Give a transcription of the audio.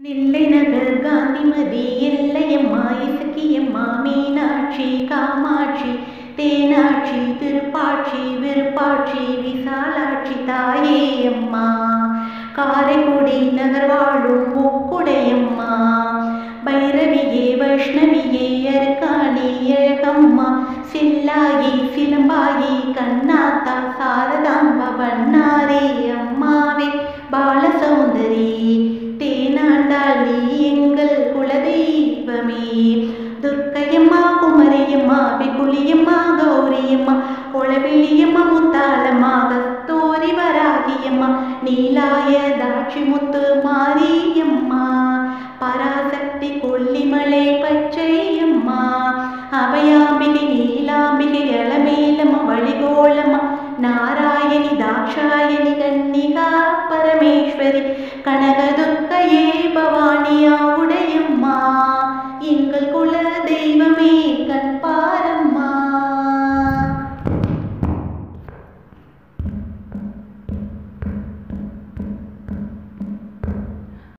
நெல்லை நகர் காந்திமதி எல்லையம்மா இசக்கியம்மா மீனாட்சி காமாட்சி தேனாட்சி திருப்பாட்சி விருப்பாட்சி விசாலாட்சி தாயே அம்மா காரைக்குடி நகர் வாழும் முக்குடையம்மா பைரவியே வைஷ்ணவியே அருக்காணி அழகம்மா சில்லாயி சிலம்பாயி கண்ணாத்தா சாரதாம்பா பண்ணாரே அம்மாவே பாலசௌந்தரி தேனாண்டாளி எங்கள் குலதெய்வமே துர்க்கையம்மா குமரியம்மா வெகுளியம்மா